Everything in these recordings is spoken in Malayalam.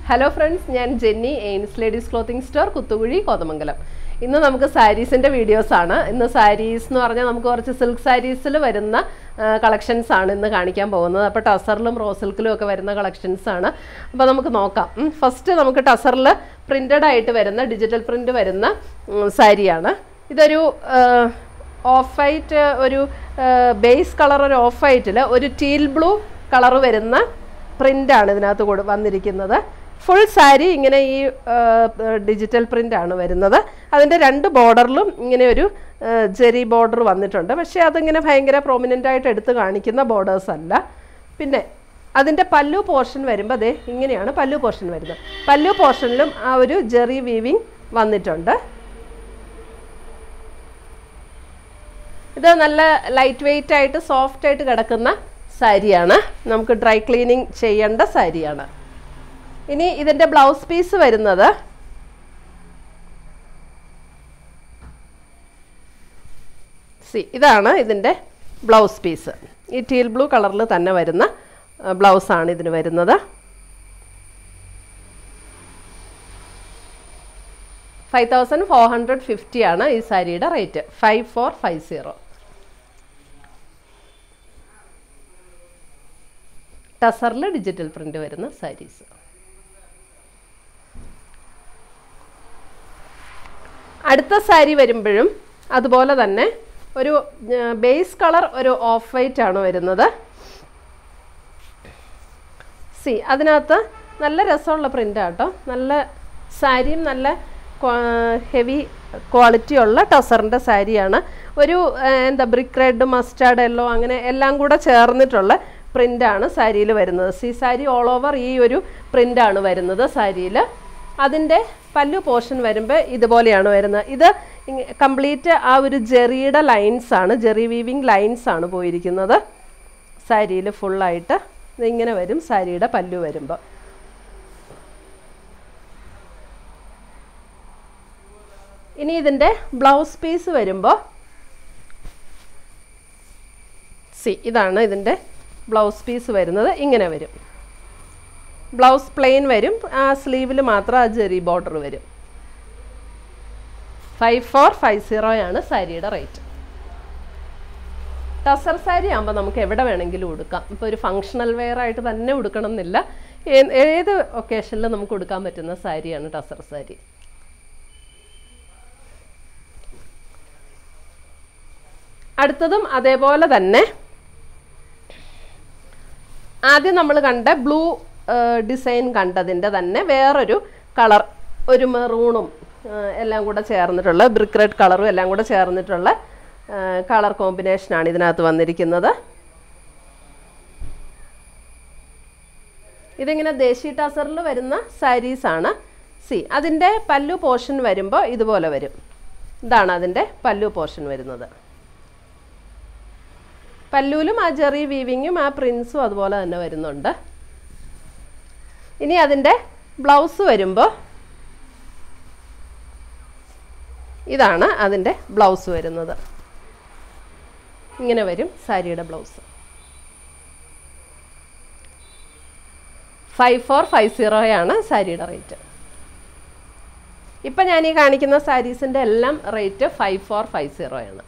ഹലോ ഫ്രണ്ട്സ് ഞാൻ ജെന്നി എയിൻസ് ladies clothing store Kuthukuzhy Kothamangalam ഇന്ന് നമുക്ക് സാരീസിൻ്റെ വീഡിയോസ് ആണ് ഇന്ന് സാരീസ് എന്ന് പറഞ്ഞാൽ നമുക്ക് കുറച്ച് സിൽക്ക് സാരീസിൽ വരുന്ന കളക്ഷൻസ് ആണ് ഇന്ന് കാണിക്കാൻ പോകുന്നത് അപ്പോൾ ടസറിലും റോ സിൽക്കിലും ഒക്കെ വരുന്ന കളക്ഷൻസ് ആണ് അപ്പോൾ നമുക്ക് നോക്കാം ഫസ്റ്റ് നമുക്ക് ടസറിൽ പ്രിൻ്റഡ് ആയിട്ട് വരുന്ന ഡിജിറ്റൽ പ്രിൻ്റ് വരുന്ന സാരിയാണ് ഇതൊരു ഓഫ് വൈറ്റ് ഒരു ബേസ് കളർ ഒരു ഓഫ് വൈറ്റിൽ ഒരു ടീൽ ബ്ലൂ കളർ വരുന്ന പ്രിൻ്റാണ് ഇതിനകത്ത് കൂടെ വന്നിരിക്കുന്നത് ഫുൾ സാരി ഇങ്ങനെ ഈ ഡിജിറ്റൽ പ്രിൻ്റ് ആണ് വരുന്നത് അതിൻ്റെ രണ്ട് ബോർഡറിലും ഇങ്ങനെ ഒരു ജെറി ബോർഡർ വന്നിട്ടുണ്ട് പക്ഷേ അതിങ്ങനെ ഭയങ്കര പ്രോമിനൻ്റ് ആയിട്ട് എടുത്ത് കാണിക്കുന്ന ബോർഡേഴ്സ് അല്ല പിന്നെ അതിൻ്റെ പല്ലു പോർഷൻ വരുമ്പോൾ അതെ ഇങ്ങനെയാണ് പല്ലു പോർഷൻ വരുന്നത് പല്ലു പോർഷനിലും ആ ഒരു ജെറി വീവിങ് വന്നിട്ടുണ്ട് ഇത് നല്ല ലൈറ്റ് വെയിറ്റ് ആയിട്ട് സോഫ്റ്റ് ആയിട്ട് കിടക്കുന്ന സാരിയാണ് നമുക്ക് ഡ്രൈ ക്ലീനിങ് ചെയ്യേണ്ട സാരിയാണ് ഇനി ഇതിൻ്റെ ബ്ലൗസ് പീസ് വരുന്നത് സി ഇതാണ് ഇതിൻ്റെ ബ്ലൗസ് പീസ് ഈ ടീൽ ബ്ലൂ കളറിൽ തന്നെ വരുന്ന ബ്ലൗസാണ് ഇതിന് വരുന്നത് five thousand four hundred fifty ആണ് ഈ സാരിയുടെ rate five four five zero ടസറിൽ ഡിജിറ്റൽ പ്രിൻ്റ് വരുന്ന സാരീസ് അടുത്ത സാരി വരുമ്പോഴും അതുപോലെ തന്നെ ഒരു ബേസ് കളർ ഒരു ഓഫ് വൈറ്റ് ആണ് വരുന്നത് സി അതിനകത്ത് നല്ല രസമുള്ള പ്രിൻ്റാണ് കേട്ടോ നല്ല സാരിയും നല്ല ഹെവി ക്വാളിറ്റി ഉള്ള ടസറിൻ്റെ സാരിയാണ് ഒരു എന്താ ബ്രിക്ക് റെഡ് മസ്റ്റാർഡ് യെല്ലോ അങ്ങനെ എല്ലാം കൂടെ ചേർന്നിട്ടുള്ള പ്രിൻ്റാണ് സാരിയിൽ വരുന്നത് സി സാരി ഓൾ ഓവർ ഈ ഒരു പ്രിൻ്റാണ് വരുന്നത് സാരിയിൽ അതിൻ്റെ പല്ലു പോർഷൻ വരുമ്പോൾ ഇതുപോലെയാണ് വരുന്നത് ഇത് കംപ്ലീറ്റ് ആ ഒരു ജെറിയുടെ ലൈൻസ് ആണ് ജെറി വീവിങ് ലൈൻസ് ആണ് പോയിരിക്കുന്നത് സാരിയിൽ ഫുള്ളായിട്ട് ഇങ്ങനെ വരും സാരിയുടെ പല്ലു വരുമ്പോൾ ഇനി ഇതിൻ്റെ ബ്ലൗസ് പീസ് വരുമ്പോൾ സി ഇതാണ് ഇതിൻ്റെ ബ്ലൗസ് പീസ് വരുന്നത് ഇങ്ങനെ വരും ബ്ലൗസ് പ്ലെയിൻ വരും ആ സ്ലീവിൽ മാത്രം ആ ജെറി ബോർഡർ വരും ഫൈവ് ഫോർ ഫൈവ് സീറോയാണ് സാരിയുടെ റേറ്റ് ടസർ സാരി ആകുമ്പോൾ നമുക്ക് എവിടെ വേണമെങ്കിലും ഉടുക്കാം ഇപ്പോൾ ഒരു ഫങ്ഷണൽ വെയർ ആയിട്ട് തന്നെ ഉടുക്കണം എന്നില്ല ഏത് ഒക്കേഷനിൽ നമുക്ക് ഉടുക്കാൻ പറ്റുന്ന സാരിയാണ് ടസർ സാരി അടുത്തതും അതേപോലെ തന്നെ ആദ്യം നമ്മൾ കണ്ട ബ്ലൂ ഡിസൈൻ കണ്ടതിൻ്റെ തന്നെ വേറൊരു കളർ ഒരു മെറൂണും എല്ലാം കൂടെ ചേർന്നിട്ടുള്ള ബ്രിക്ക് റെഡ് കളറും എല്ലാം കൂടെ ചേർന്നിട്ടുള്ള കളർ കോമ്പിനേഷനാണ് ഇതിനകത്ത് വന്നിരിക്കുന്നത് ഇതിങ്ങനെ ദേശി ടസറിൽ വരുന്ന സാരീസാണ് സി അതിൻ്റെ പല്ലു പോർഷൻ വരുമ്പോൾ ഇതുപോലെ വരും ഇതാണ് അതിൻ്റെ പല്ലു പോർഷൻ വരുന്നത് പല്ലുവിലും ആ ജെറി വീവിങ്ങും ആ പ്രിൻസും അതുപോലെ തന്നെ വരുന്നുണ്ട് ഇനി അതിൻ്റെ ബ്ലൗസ് വരുമ്പോൾ ഇതാണ് അതിൻ്റെ ബ്ലൗസ് വരുന്നത് ഇങ്ങനെ വരും സാരിയുടെ ബ്ലൗസ് ഫൈവ് ഫോർ ഫൈവ് സീറോയാണ് സാരിയുടെ റേറ്റ് ഇപ്പം ഞാൻ ഈ കാണിക്കുന്ന സാരീസിൻ്റെ എല്ലാം റേറ്റ് ഫൈവ് ഫോർ ഫൈവ് സീറോയാണ്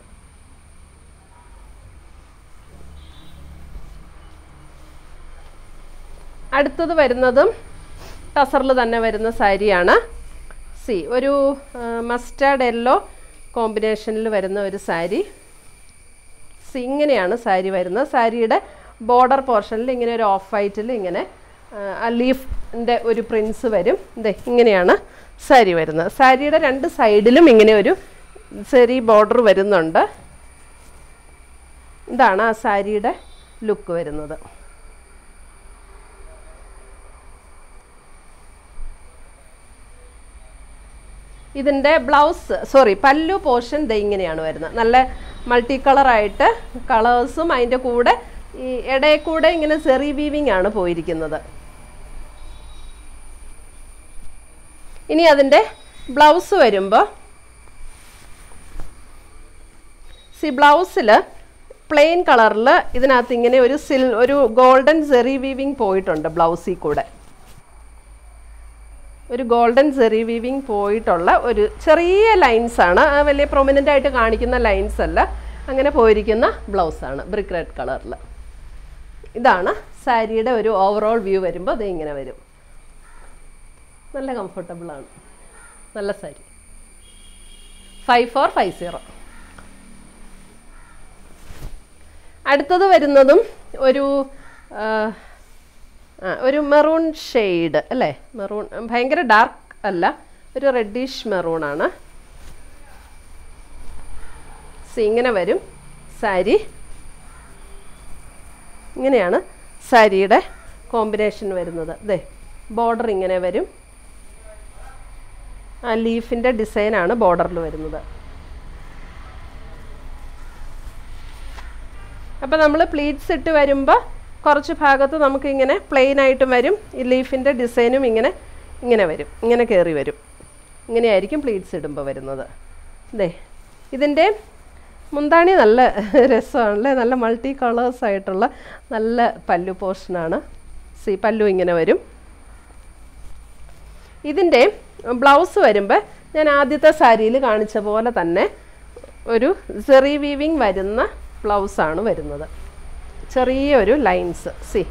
അടുത്തത് വരുന്നതും ടസറിൽ തന്നെ വരുന്ന സാരിയാണ് സി ഒരു മസ്റ്റാർഡ് യെല്ലോ കോമ്പിനേഷനിൽ വരുന്ന ഒരു സാരി സി ഇങ്ങനെയാണ് സാരി വരുന്നത് സാരിയുടെ ബോർഡർ പോർഷനിൽ ഇങ്ങനെ ഒരു ഓഫ് വൈറ്റിൽ ഇങ്ങനെ ആ ലീഫിൻ്റെ ഒരു പ്രിൻസ് വരും ഇതേ ഇങ്ങനെയാണ് സാരി വരുന്നത് സാരിയുടെ രണ്ട് സൈഡിലും ഇങ്ങനെ ഒരു ചെറിയ ബോർഡർ വരുന്നുണ്ട് ഇതാണ് ആ സാരിയുടെ ലുക്ക് വരുന്നത് ഇതിൻ്റെ blouse sorry pallu portion the ഇങ്ങനെയാണ് വരുന്നത് നല്ല മൾട്ടി കളറായിട്ട് കളേഴ്സും അതിൻ്റെ കൂടെ ഈ ഇടയിൽ കൂടെ ഇങ്ങനെ സെറി വീവിങ് ആണ് പോയിരിക്കുന്നത് ഇനി അതിൻ്റെ ബ്ലൗസ് വരുമ്പോൾ സി ബ്ലൗസിൽ പ്ലെയിൻ കളറിൽ ഇതിനകത്ത് ഇങ്ങനെ ഒരു സിൽ ഒരു ഗോൾഡൻ സെറി വീവിങ് പോയിട്ടുണ്ട് ബ്ലൗസിൽ കൂടെ ഒരു ഗോൾഡൻ സെറി വീവിങ് പോയിട്ടുള്ള ഒരു ചെറിയ ലൈൻസ് ആണ് ആ വലിയ പ്രൊമിനൻ്റ് ആയിട്ട് കാണിക്കുന്ന ലൈൻസ് അല്ല അങ്ങനെ പോയിരിക്കുന്ന ബ്ലൗസാണ് ബ്രിക്ക് റെഡ് കളറിൽ ഇതാണ് സാരിയുടെ ഒരു ഓവറോൾ വ്യൂ വരുമ്പോൾ അത് ഇങ്ങനെ വരും നല്ല കംഫർട്ടബിൾ ആണ് നല്ല sari five four five zero അടുത്തത് വരുന്നതും ഒരു ആ, ആ, ഒരു മെറൂൺ ഷെയ്ഡ് അല്ലേ മെറൂൺ ഭയങ്കര ഡാർക്ക് അല്ല ഒരു റെഡിഷ് മെറൂൺ ആണ് സി ഇങ്ങനെ വരും സാരി ഇങ്ങനെയാണ് സാരിയുടെ കോമ്പിനേഷൻ വരുന്നത് ദേ ബോർഡർ ഇങ്ങനെ വരും ആ ലീഫിൻ്റെ ഡിസൈനാണ് ബോർഡറിൽ വരുന്നത് അപ്പോൾ നമ്മൾ പ്ലീറ്റ്സ് ഇട്ട് വരുമ്പോൾ കുറച്ച് ഭാഗത്ത് നമുക്ക് ഇങ്ങനെ പ്ലെയിൻ ആയിട്ടും വരും ഈ ലീഫിൻ്റെ ഡിസൈനും ഇങ്ങനെ ഇങ്ങനെ വരും ഇങ്ങനെ കയറി വരും ഇങ്ങനെയായിരിക്കും പ്ലീറ്റ്സ് ഇടുമ്പോൾ വരുന്നത് ദേ ഇതിൻ്റെ മുന്താണി നല്ല രസമാണല്ലേ നല്ല മൾട്ടി കളേഴ്സ് ആയിട്ടുള്ള നല്ല പല്ലു പോർഷനാണ് സി പല്ലു ഇങ്ങനെ വരും ഇതിൻ്റെ ബ്ലൗസ് വരുമ്പോൾ ഞാൻ ആദ്യത്തെ സാരിയിൽ കാണിച്ച പോലെ തന്നെ ഒരു സെറി വീവിങ് വരുന്ന ബ്ലൗസാണ് വരുന്നത് ചെറിയൊരു ലൈൻസ് സി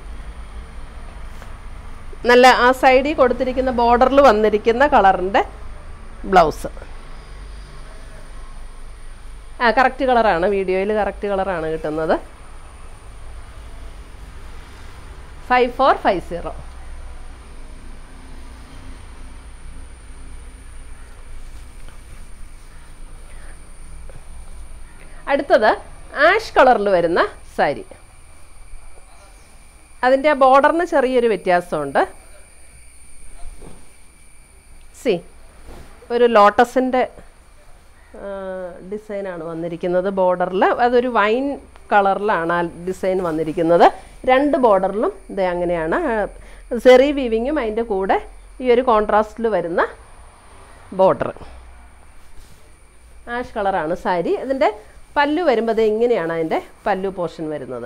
നല്ല ആ സൈഡിൽ കൊടുത്തിരിക്കുന്ന ബോർഡറിൽ വന്നിരിക്കുന്ന കളറിൻ്റെ ബ്ലൗസ് ആ കറക്റ്റ് കളറാണ് വീഡിയോയിൽ കറക്റ്റ് കളറാണ് കിട്ടുന്നത് ഫൈവ് ഫോർ ഫൈവ് സീറോ അടുത്തത് ആഷ് കളറിൽ വരുന്ന സാരി അതിൻ്റെ ആ ബോർഡറിന് ചെറിയൊരു വ്യത്യാസമുണ്ട് സി ഒരു ലോട്ടസിൻ്റെ ഡിസൈനാണ് വന്നിരിക്കുന്നത് ബോർഡറിൽ അതൊരു വൈൻ കളറിലാണ് ആ ഡിസൈൻ വന്നിരിക്കുന്നത് രണ്ട് ബോർഡറിലും ഇത് അങ്ങനെയാണ് സെറി വീവിങ്ങും അതിൻ്റെ കൂടെ ഈ ഒരു കോൺട്രാസ്റ്റിൽ വരുന്ന ബോർഡർ ആഷ് കളറാണ് സാരി ഇതിൻ്റെ പല്ലു വരുമ്പോൾ അത് ഇങ്ങനെയാണ് അതിൻ്റെ പല്ലു പോർഷൻ വരുന്നത്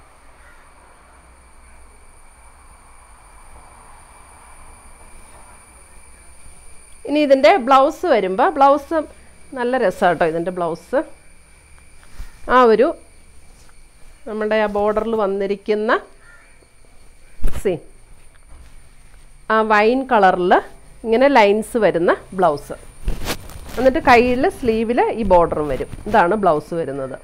ഇനി ഇതിൻ്റെ ബ്ലൗസ് വരുമ്പോൾ ബ്ലൗസ് നല്ല രസമാണ് കേട്ടോ ഇതിൻ്റെ ബ്ലൗസ് ആ ഒരു നമ്മുടെ ആ ബോർഡറിൽ വന്നിരിക്കുന്ന സി ആ വൈൻ കളറിൽ ഇങ്ങനെ ലൈൻസ് വരുന്ന ബ്ലൗസ് എന്നിട്ട് കയ്യിൽ സ്ലീവിൽ ഈ ബോർഡറും വരും ഇതാണ് ബ്ലൗസ് വരുന്നത്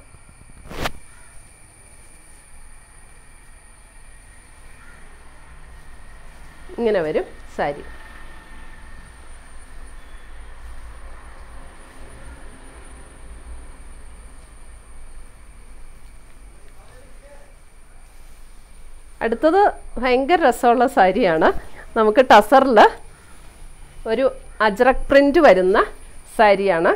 ഇങ്ങനെ വരും സാരി അടുത്തത് ഭയങ്കര രസമുള്ള സാരിയാണ് നമുക്ക് ടസറിൽ ഒരു അജ്രക് പ്രിൻ്റ് വരുന്ന സാരിയാണ്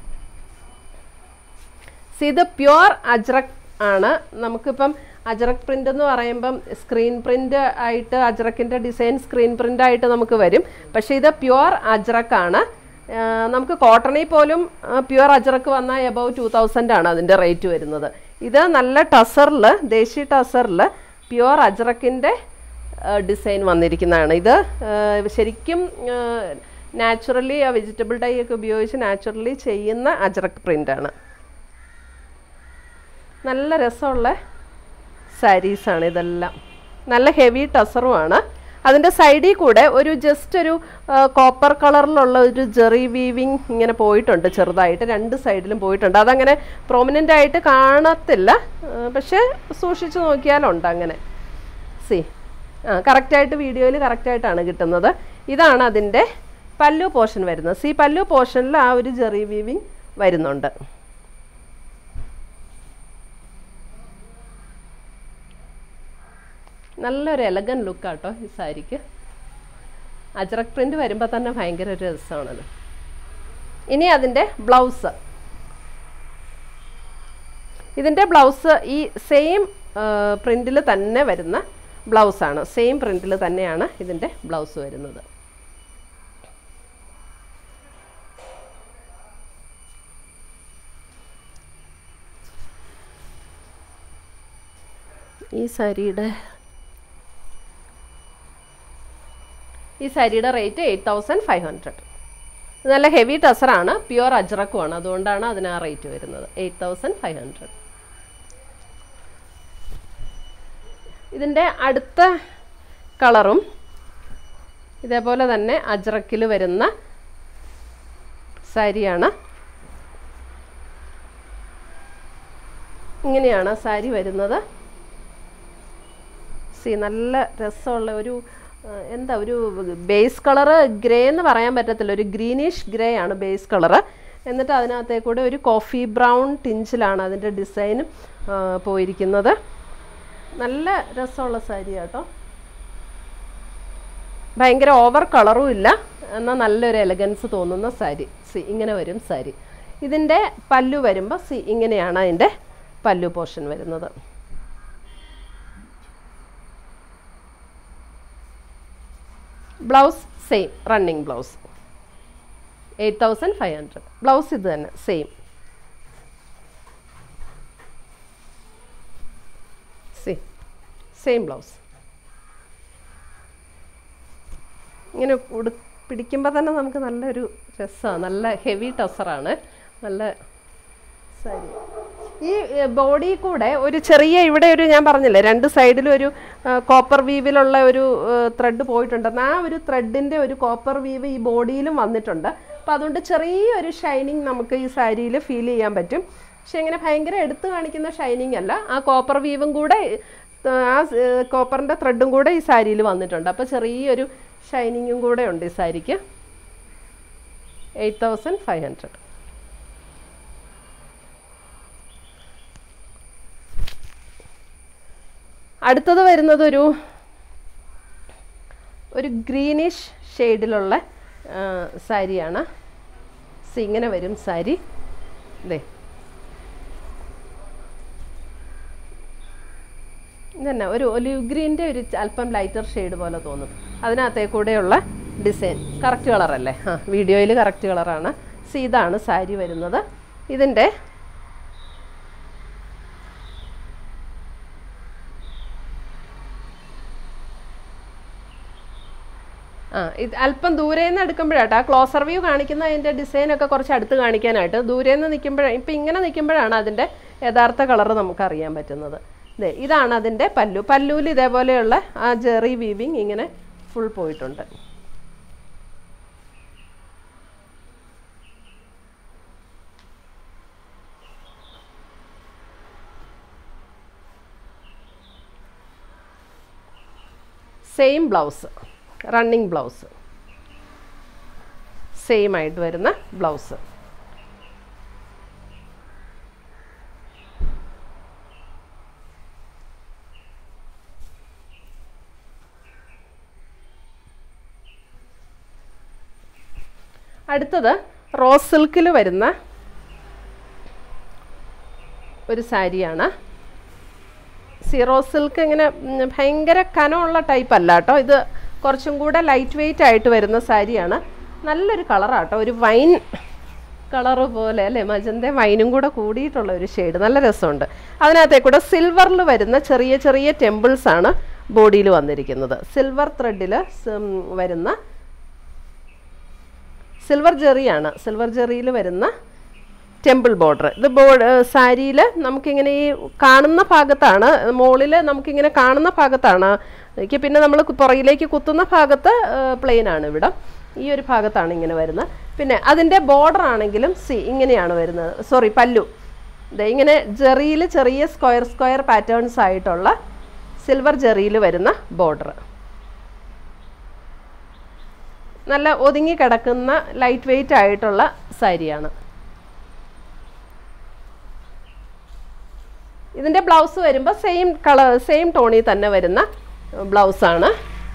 സി ഇത് പ്യുവർ അജ്രക് ആണ് നമുക്കിപ്പം അജ്രക് പ്രിൻ്റ് എന്ന് പറയുമ്പം സ്ക്രീൻ പ്രിൻ്റ് ആയിട്ട് അജ്രക്കിൻ്റെ ഡിസൈൻ സ്ക്രീൻ പ്രിൻ്റ് ആയിട്ട് നമുക്ക് വരും പക്ഷേ ഇത് പ്യുവർ അജ്രക് ആണ് ആ, നമുക്ക് കോട്ടണിൽ പോലും പ്യുവർ അജ്രക്ക് വന്നാൽ എബവ് ടു തൗസൻഡ് ആണ് അതിൻ്റെ റേറ്റ് വരുന്നത് ഇത് നല്ല ടസറിൽ ദേശി ടസറിൽ പ്യുവർ അജ്രക്കിൻ്റെ ഡിസൈൻ വന്നിരിക്കുന്നതാണ് ഇത് ആ, ശരിക്കും നാച്ചുറലി ആ വെജിറ്റബിൾ ഡൈ ഒക്കെ ഉപയോഗിച്ച് നാച്ചുറലി ചെയ്യുന്ന അജ്രക് പ്രിൻ്റാണ് നല്ല രസമുള്ള സാരീസാണ് ഇതെല്ലാം നല്ല ഹെവി ടസറുമാണ് അതിൻ്റെ സൈഡിൽ കൂടെ ഒരു ജസ്റ്റ് ഒരു കോപ്പർ കളറിലുള്ള ഒരു ജെറി വീവിങ് ഇങ്ങനെ പോയിട്ടുണ്ട് ചെറുതായിട്ട് രണ്ട് സൈഡിലും പോയിട്ടുണ്ട് അതങ്ങനെ പ്രോമിനൻ്റ് ആയിട്ട് കാണത്തില്ല ആ, പക്ഷേ സൂക്ഷിച്ച് നോക്കിയാലുണ്ട് അങ്ങനെ സി ആ കറക്റ്റായിട്ട് വീഡിയോയിൽ കറക്റ്റായിട്ടാണ് കിട്ടുന്നത് ഇതാണ് അതിൻ്റെ പല്ലു പോർഷൻ വരുന്നത് സി പല്ലു പോർഷനിൽ ആ ഒരു ജെറി വീവിങ് വരുന്നുണ്ട് നല്ലൊരു എലഗൻ ലുക്കാട്ടോ ഈ സാരിക്ക് അജ്രക് പ്രിൻ്റ് വരുമ്പോൾ തന്നെ ഭയങ്കര ഒരു രസമാണല്ലോ ഇനി അതിൻ്റെ ബ്ലൗസ് ഇതിൻ്റെ ബ്ലൗസ് ഈ സെയിം പ്രിൻറ്റിൽ തന്നെ വരുന്ന ബ്ലൗസാണ് സെയിം പ്രിൻറ്റിൽ തന്നെയാണ് ഇതിൻ്റെ ബ്ലൗസ് വരുന്നത് ഈ സാരിയുടെ ഈ സാരിയുടെ rate eight thousand five hundred നല്ല ഹെവി ടസറാണ് പ്യുവർ അജ്രക്കുമാണ് അതുകൊണ്ടാണ് അതിന് ആ റേറ്റ് വരുന്നത് എയ്റ്റ് തൗസൻഡ് ഫൈവ് ഹൺഡ്രഡ് ഇതിൻ്റെ അടുത്ത കളറും ഇതേപോലെ തന്നെ അജ്രക്കിൽ വരുന്ന സാരിയാണ് ഇങ്ങനെയാണ് സാരി വരുന്നത് സി നല്ല രസമുള്ള ഒരു ആ, എന്താ ഒരു ബേസ് കളറ് ഗ്രേ എന്ന് പറയാൻ പറ്റത്തില്ല ഒരു ഗ്രീനിഷ് ഗ്രേ ആണ് ബേസ് കളറ് എന്നിട്ട് അതിനകത്തേ കൂടെ ഒരു കോഫി ബ്രൗൺ ടിഞ്ചിലാണ് അതിൻ്റെ ഡിസൈനും പോയിരിക്കുന്നത് നല്ല രസമുള്ള സാരി കേട്ടോ ഭയങ്കര ഓവർ കളറും ഇല്ല എന്നാൽ നല്ലൊരു എലഗൻസ് തോന്നുന്ന സാരി സി ഇങ്ങനെ വരും സാരി ഇതിൻ്റെ പല്ലു വരുമ്പോൾ സി ഇങ്ങനെയാണ് അതിൻ്റെ പല്ലു പോർഷൻ വരുന്നത് blouse same running blouse eight thousand five hundred blouse ഇത് തന്നെ സെയിം സി സെയിം ബ്ലൗസ് ഇങ്ങനെ ഉടു പിടിക്കുമ്പോൾ തന്നെ നമുക്ക് നല്ലൊരു രസമാണ് നല്ല ഹെവി ടസറാണ് നല്ല സാരി ഈ ബോഡി കൂടെ ഒരു ചെറിയ ഇവിടെ ഒരു ഞാൻ പറഞ്ഞില്ലേ രണ്ട് സൈഡിലും ഒരു കോപ്പർ വീവിലുള്ള ഒരു ത്രെഡ് പോയിട്ടുണ്ടെന്ന് ആ ഒരു ത്രെഡിൻ്റെ ഒരു കോപ്പർ വീവ് ഈ ബോഡിയിലും വന്നിട്ടുണ്ട് അപ്പം അതുകൊണ്ട് ചെറിയൊരു ഷൈനിങ് നമുക്ക് ഈ സാരിയിൽ ഫീൽ ചെയ്യാൻ പറ്റും പക്ഷെ ഇങ്ങനെ ഭയങ്കര എടുത്തു കാണിക്കുന്ന ഷൈനിങ് അല്ല ആ കോപ്പർ വീവും കൂടെ ഏർ, ആ കോപ്പറിൻ്റെ ത്രെഡും കൂടെ ഈ സാരിയിൽ വന്നിട്ടുണ്ട് അപ്പോൾ ചെറിയൊരു ഷൈനിങ്ങും കൂടെ ഉണ്ട് ഈ സാരിക്ക് എയ്റ്റ് തൗസൻഡ് ഫൈവ് ഹൺഡ്രഡ് അടുത്തത് വരുന്നത് ഒരു ഒരു ഗ്രീനിഷ് ഷെയ്ഡിലുള്ള സാരിയാണ് സി ഇങ്ങനെ വരും സാരി ഇതേ ഇതന്നെ ഒരു ഒലിവ് ഗ്രീൻ്റെ ഒരു അല്പം ലൈറ്റർ ഷെയ്ഡ് പോലെ തോന്നും അതിനകത്തേ കൂടെയുള്ള ഡിസൈൻ കറക്റ്റ് കളറല്ലേ ആ വീഡിയോയിൽ കറക്റ്റ് കളറാണ് സി ഇതാണ് സാരി വരുന്നത് ഇതിൻ്റെ ആ ഇത് അല്പം ദൂരെ നിന്ന് എടുക്കുമ്പോഴാട്ടോ ആ ക്ലോസർ വ്യൂ കാണിക്കുന്ന അതിൻ്റെ ഡിസൈനൊക്കെ കുറച്ച് അടുത്ത് കാണിക്കാനായിട്ട് ദൂരെ നിന്ന് നിൽക്കുമ്പോഴാണ് ഇപ്പം ഇങ്ങനെ നിൽക്കുമ്പോഴാണ് അതിൻ്റെ യഥാർത്ഥ കളറ് നമുക്ക് അറിയാൻ പറ്റുന്നത് ദേ ഇതാണ് അതിൻ്റെ പല്ലു പല്ലുവിൽ ഇതേപോലെയുള്ള ആ ജെറി വീവിങ് ഇങ്ങനെ ഫുൾ പോയിട്ടുണ്ട് same blouse running blouse same ആയിട്ട് വരുന്ന ബ്ലൗസ് അടുത്തത് റോസ് സിൽക്കിൽ വരുന്ന ഒരു സാരിയാണ് സീറോ സിൽക്ക് ഇങ്ങനെ ഉം, ഭയങ്കര കനമുള്ള ടൈപ്പ് അല്ല കേട്ടോ ഇത് കുറച്ചും കൂടെ ലൈറ്റ് വെയിറ്റ് ആയിട്ട് വരുന്ന സാരിയാണ് നല്ലൊരു കളറാട്ടോ ഒരു വൈൻ കളറ് പോലെ അല്ലേ മജന്ത വൈനും കൂടെ കൂടിയിട്ടുള്ള ഒരു ഷെയ്ഡ് നല്ല രസമുണ്ട് അതിനകത്തെ കൂടെ സിൽവറിൽ വരുന്ന ചെറിയ ചെറിയ ടെമ്പിൾസ് ആണ് ബോഡിയിൽ വന്നിരിക്കുന്നത് സിൽവർ ത്രെഡിൽ വരുന്ന സിൽവർ ജെറിയാണ് സിൽവർ ജെറിയിൽ വരുന്ന ടെമ്പിൾ ബോർഡർ ഇത് ബോ സാരിയിൽ നമുക്കിങ്ങനെ ഈ കാണുന്ന ഭാഗത്താണ് മുകളിൽ നമുക്കിങ്ങനെ കാണുന്ന ഭാഗത്താണ് എനിക്ക് പിന്നെ നമ്മൾ പുറകിലേക്ക് കുത്തുന്ന ഭാഗത്ത് പ്ലെയിൻ ആണ് ഇവിടെ ഈ ഒരു ഭാഗത്താണ് ഇങ്ങനെ വരുന്നത് പിന്നെ അതിൻ്റെ ബോർഡർ ആണെങ്കിലും സി ഇങ്ങനെയാണ് വരുന്നത് സോറി പല്ലു ദേ ഇങ്ങനെ ജെറിയിൽ ചെറിയ സ്ക്വയർ സ്ക്വയർ പാറ്റേൺസ് ആയിട്ടുള്ള സിൽവർ ജെറിയിൽ വരുന്ന ബോർഡർ നല്ല ഒതുങ്ങി കിടക്കുന്ന ലൈറ്റ് വെയിറ്റ് ആയിട്ടുള്ള സാരിയാണ് ഇതിൻ്റെ ബ്ലൗസ് വരുമ്പോൾ സെയിം കളർ സെയിം ടോണിൽ തന്നെ വരുന്ന ബ്ലൗസാണ്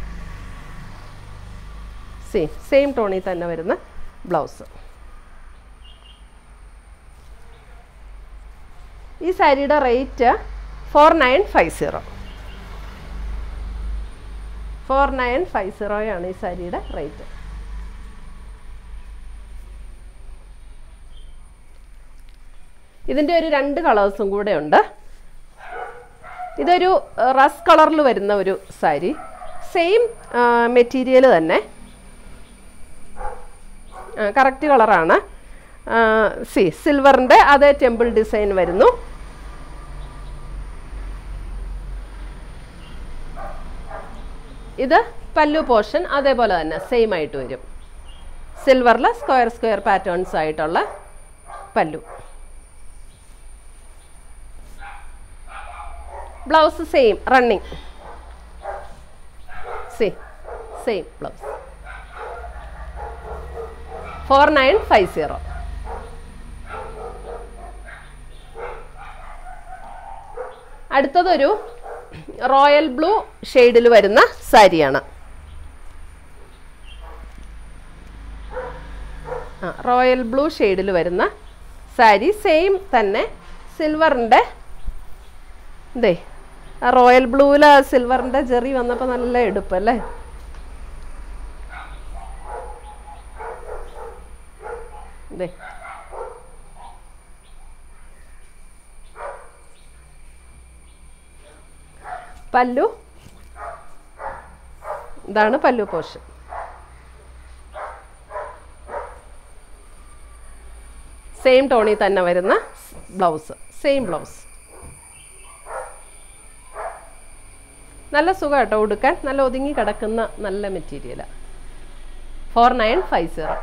സി സെയിം ടോണിൽ തന്നെ വരുന്ന ബ്ലൗസ് ഈ സാരിയുടെ rate four nine five zero four nine five സീറോയാണ് ഈ സാരിയുടെ റേറ്റ് ഇതിൻ്റെ ഒരു രണ്ട് കളേഴ്സും കൂടെ ഉണ്ട് ഇതൊരു റസ് കളറിൽ വരുന്ന ഒരു സാരി സെയിം മെറ്റീരിയൽ തന്നെ കറക്റ്റ് കളറാണ് സി സിൽവറിൻ്റെ അതേ ടെമ്പിൾ ഡിസൈൻ വരുന്നു ഇത് പല്ലു പോർഷൻ അതേപോലെ തന്നെ സെയിം ആയിട്ട് വരും സിൽവറിൽ സ്ക്വയർ സ്ക്വയർ പാറ്റേൺസ് ആയിട്ടുള്ള pallu blouse same running same same blouse four nine five zero അടുത്തതൊരു റോയൽ ബ്ലൂ ഷെയ്ഡിൽ വരുന്ന സാരിയാണ് ആ റോയൽ ബ്ലൂ ഷെയ്ഡിൽ വരുന്ന സാരി സെയിം തന്നെ സിൽവറിൻ്റെ ഇതേ ആ റോയൽ ബ്ലൂവിൽ സിൽവറിൻ്റെ ജെറി വന്നപ്പോൾ നല്ല എടുപ്പല്ലേ ഇതേ പല്ലു ഇതാണ് പല്ലു പോർഷൻ സെയിം ടോണിൽ തന്നെ വരുന്ന ബ്ലൗസ് സെയിം ബ്ലൗസ് നല്ല സുഖം കേട്ടോ ഉടുക്കാൻ നല്ല ഒതുങ്ങി കിടക്കുന്ന നല്ല മെറ്റീരിയലാണ് ഫോർ നയൻ ഫൈവ് സീറോ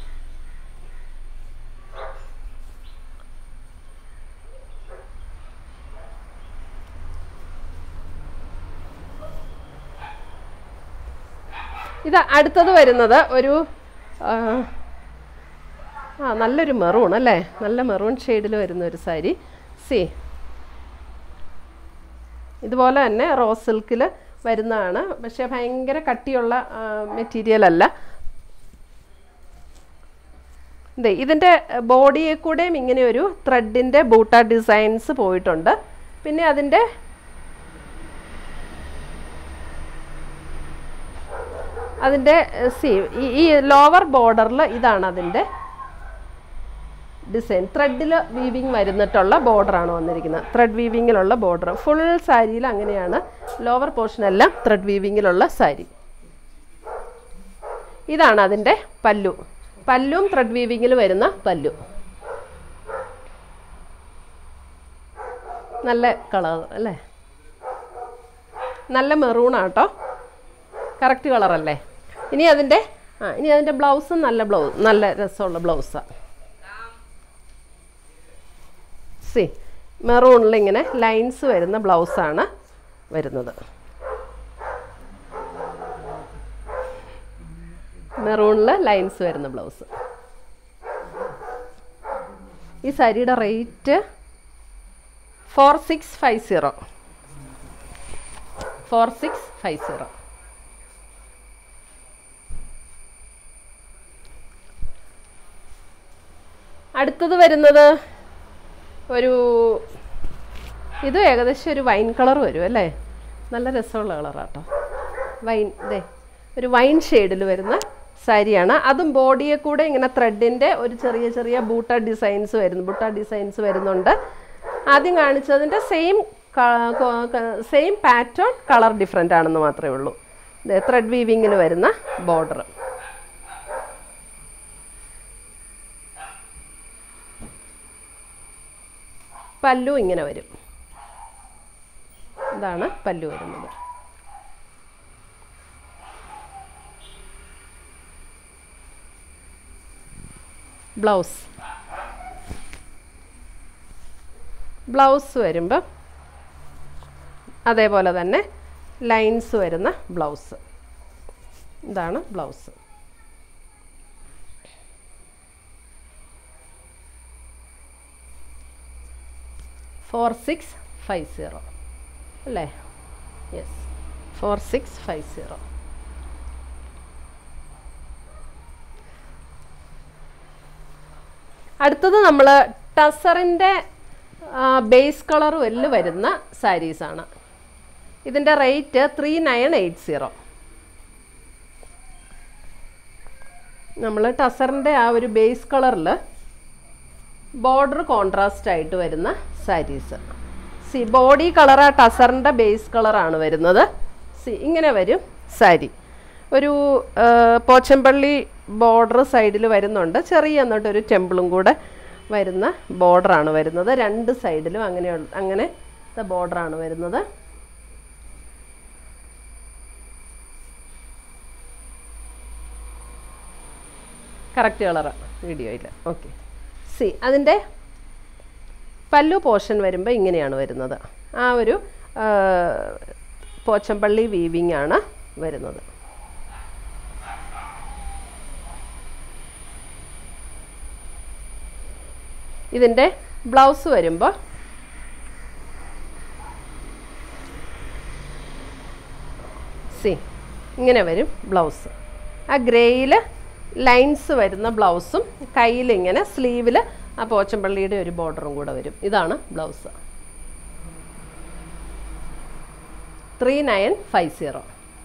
ഇത് അടുത്തത് വരുന്നത് ഒരു ആ, ആ നല്ലൊരു മെറൂൺ അല്ലേ നല്ല മെറൂൺ ഷെയ്ഡിൽ വരുന്ന ഒരു സാരി സി ഇതുപോലെ തന്നെ റോസ് സിൽക്കിൽ വരുന്നതാണ് പക്ഷേ ഭയങ്കര കട്ടിയുള്ള മെറ്റീരിയൽ അല്ല ദേ ഇതിൻ്റെ ബോഡിയെ കൂടെയും ഇങ്ങനെ ഒരു ത്രെഡിൻ്റെ ബൂട്ട ഡിസൈൻസ് പോയിട്ടുണ്ട് പിന്നെ അതിൻ്റെ അതിൻ്റെ സി ഈ ലോവർ ബോർഡറിൽ ഇതാണ് അതിൻ്റെ ഡിസൈൻ ത്രെഡിൽ വീവിങ് വരുന്നിട്ടുള്ള ബോർഡറാണ് വന്നിരിക്കുന്നത് ത്രെഡ് വീവിങ്ങിലുള്ള ബോർഡർ ഫുൾ സാരിയിൽ അങ്ങനെയാണ് ലോവർ പോർഷനെല്ലാം ത്രെഡ് വീവിങ്ങിലുള്ള സാരി ഇതാണ് അതിൻ്റെ പല്ലു പല്ലും ത്രെഡ് വീവിങ്ങിൽ വരുന്ന പല്ലു നല്ല കളർ അല്ലേ നല്ല മെറൂണാട്ടോ കറക്റ്റ് കളറല്ലേ ഇനി അതിൻ്റെ ആ ഇനി അതിൻ്റെ ബ്ലൗസും നല്ല ബ്ലൗസ് നല്ല രസമുള്ള ബ്ലൗസാണ് സി മെറൂണിൽ ഇങ്ങനെ ലൈൻസ് വരുന്ന ബ്ലൗസാണ് വരുന്നത് മെറൂണിൽ ലൈൻസ് വരുന്ന ബ്ലൗസ് ഈ സാരിയുടെ rate four six five zero four six five zero അടുത്തത് വരുന്നത് ഒരു ഇത് ഏകദേശം ഒരു വൈൻ കളർ വരും അല്ലേ നല്ല രസമുള്ള കളറാട്ടോ വൈൻ ഇതേ ഒരു വൈൻ ഷെയ്ഡിൽ വരുന്ന സാരിയാണ് അതും ബോഡിയെ കൂടെ ഇങ്ങനെ ത്രെഡിൻ്റെ ഒരു ചെറിയ ചെറിയ ബൂട്ട ഡിസൈൻസ് വരുന്നു ബൂട്ട ഡിസൈൻസ് വരുന്നുണ്ട് ആദ്യം കാണിച്ചതിൻ്റെ same same pattern colour different ആണെന്ന് മാത്രമേ ഉള്ളൂ ത്രെഡ് വീവിങ്ങിൽ വരുന്ന ബോർഡർ പല്ലു ഇങ്ങനെ വരും ഇതാണ് പല്ലു വരുന്നത് ബ്ലൗസ് ബ്ലൗസ് വരുമ്പോൾ അതേപോലെ തന്നെ ലൈൻസ് വരുന്ന ബ്ലൗസ് ഇതാണ് blouse four six five zero അല്ലേ yes four six five zero അടുത്തത് നമ്മൾ ടസറിൻ്റെ ബേസ് കളറും എല്ലാം വരുന്ന സാരീസാണ് ഇതിൻ്റെ rate three nine eight zero നമ്മൾ ടസറിൻ്റെ ആ ഒരു ബേസ് കളറിൽ ബോർഡർ കോൺട്രാസ്റ്റ് ആയിട്ട് വരുന്ന സാരീസ് സി ബോഡി കളർ ആ ടസറിൻ്റെ ബേസ് കളറാണ് വരുന്നത് സി ഇങ്ങനെ വരും സാരി ഒരു ആ, പോച്ചമ്പള്ളി ബോർഡർ സൈഡിൽ വരുന്നുണ്ട് ചെറിയ എന്നിട്ടൊരു ടെമ്പിളും കൂടെ വരുന്ന ബോർഡറാണ് വരുന്നത് രണ്ട് സൈഡിലും അങ്ങനെ അങ്ങനെ ബോർഡറാണ് വരുന്നത് കറക്റ്റ് കളറാണ് വീഡിയോയിൽ ഓക്കെ സി അതിൻ്റെ പല്ലു പോർഷൻ വരുമ്പോൾ ഇങ്ങനെയാണ് വരുന്നത് ആ ഒരു ആ, പോച്ചമ്പള്ളി വീവിങ് ആണ് വരുന്നത് ഇതിൻ്റെ ബ്ലൗസ് വരുമ്പോൾ സി ഇങ്ങനെ വരും ബ്ലൗസ് ആ ഗ്രേയിൽ ലൈൻസ് വരുന്ന ബ്ലൗസും കയ്യിൽ ഇങ്ങനെ സ്ലീവിൽ ആ പോച്ചമ്പള്ളിയുടെ ഒരു ബോർഡറും കൂടെ വരും ഇതാണ് blouse three nine five zero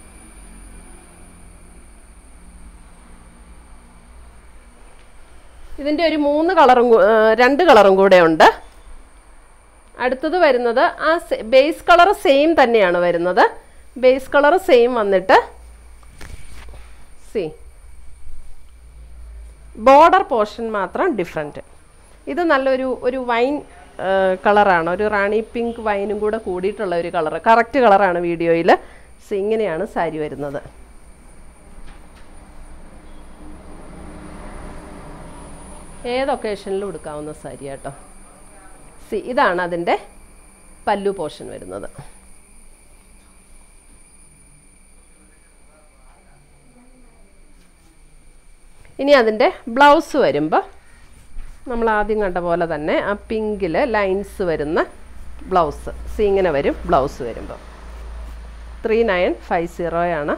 ഇതിൻ്റെ ഒരു മൂന്ന് കളറും കൂ- ആ, രണ്ട് കളറും കൂടെ ഉണ്ട് അടുത്തത് വരുന്നത് ആ ബേസ് കളർ സെയിം തന്നെയാണ് വരുന്നത് ബേസ് കളർ സെയിം വന്നിട്ട് സി ബോർഡർ പോർഷൻ മാത്രം ഡിഫറെൻറ്റ് ഇത് നല്ലൊരു ഒരു വൈൻ കളറാണ് ഒരു റാണി പിങ്ക് വൈനും കൂടെ കൂടിയിട്ടുള്ള ഒരു കളർ കറക്റ്റ് കളറാണ് വീഡിയോയിൽ സി ഇങ്ങനെയാണ് സാരി വരുന്നത് ഏത് ഒക്കേഷനിലും എടുക്കാവുന്ന സാരി കേട്ടോ സി ഇതാണ് അതിൻ്റെ പല്ലു പോർഷൻ വരുന്നത് ഇനി അതിൻ്റെ ബ്ലൗസ് വരുമ്പോൾ നമ്മൾ ആദ്യം കണ്ട പോലെ തന്നെ ആ പിങ്കിൽ ലൈൻസ് വരുന്ന ബ്ലൗസ് സി ഇങ്ങനെ വരും ബ്ലൗസ് വരുമ്പോൾ ത്രീ നയൻ ഫൈവ് സീറോയാണ്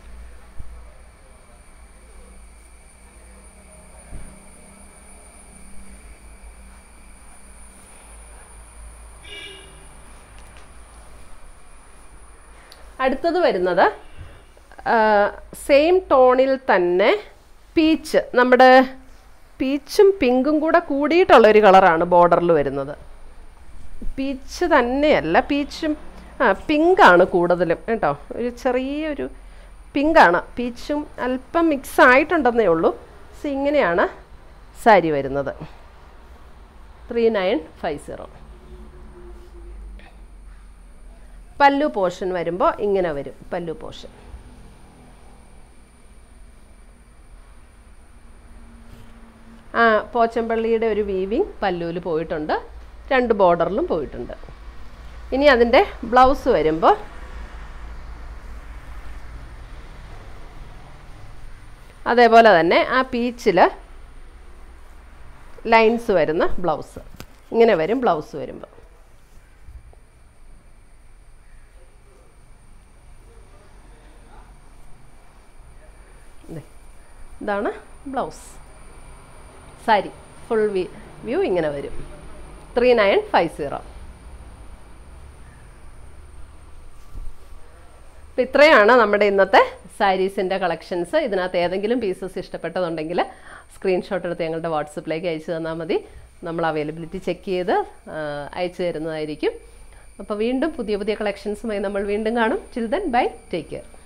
അടുത്തത് വരുന്നത് സെയിം ടോണിൽ തന്നെ പീച്ച് നമ്മുടെ പീച്ചും പിങ്കും കൂടെ കൂടിയിട്ടുള്ള ഒരു കളറാണ് ബോർഡറിൽ വരുന്നത് പീച്ച് തന്നെയല്ല പീച്ചും ആ പിങ്കാണ് കൂടുതലും കേട്ടോ ഒരു ചെറിയൊരു പിങ്കാണ് പീച്ചും അല്പം മിക്സ് ആയിട്ടുണ്ടെന്നേ ഉള്ളൂ സോ ഇങ്ങനെയാണ് സാരി വരുന്നത് three nine five zero pallu portion വരുമ്പോൾ ഇങ്ങനെ വരും പല്ലു പോർഷൻ ആ പോച്ചമ്പള്ളിയുടെ ഒരു വീവിങ് പല്ലുവിൽ പോയിട്ടുണ്ട് രണ്ട് ബോർഡറിലും പോയിട്ടുണ്ട് ഇനി അതിൻ്റെ ബ്ലൗസ് വരുമ്പോൾ അതേപോലെ തന്നെ ആ പീച്ചിൽ ലൈൻസ് വരുന്ന ബ്ലൗസ് ഇങ്ങനെ വരും ബ്ലൗസ് വരുമ്പോൾ ദേ, ഇതാണ് ബ്ലൗസ് സാരി ഫുൾ വി വ്യൂ ഇങ്ങനെ വരും ത്രീ നയൻ ഫൈവ് സീറോ അപ്പം ഇത്രയാണ് നമ്മുടെ ഇന്നത്തെ സാരീസിൻ്റെ കളക്ഷൻസ് ഇതിനകത്ത് ഏതെങ്കിലും പീസസ് ഇഷ്ടപ്പെട്ടതുണ്ടെങ്കിൽ സ്ക്രീൻഷോട്ട് എടുത്ത് ഞങ്ങളുടെ വാട്സപ്പിലേക്ക് അയച്ചു തന്നാൽ മതി നമ്മൾ അവൈലബിലിറ്റി ചെക്ക് ചെയ്ത് ആ, അയച്ചു തരുന്നതായിരിക്കും അപ്പോൾ വീണ്ടും പുതിയ പുതിയ കളക്ഷൻസുമായി നമ്മൾ വീണ്ടും കാണും ചിൽഡ്രൻ ബൈ ടേക്ക് കെയർ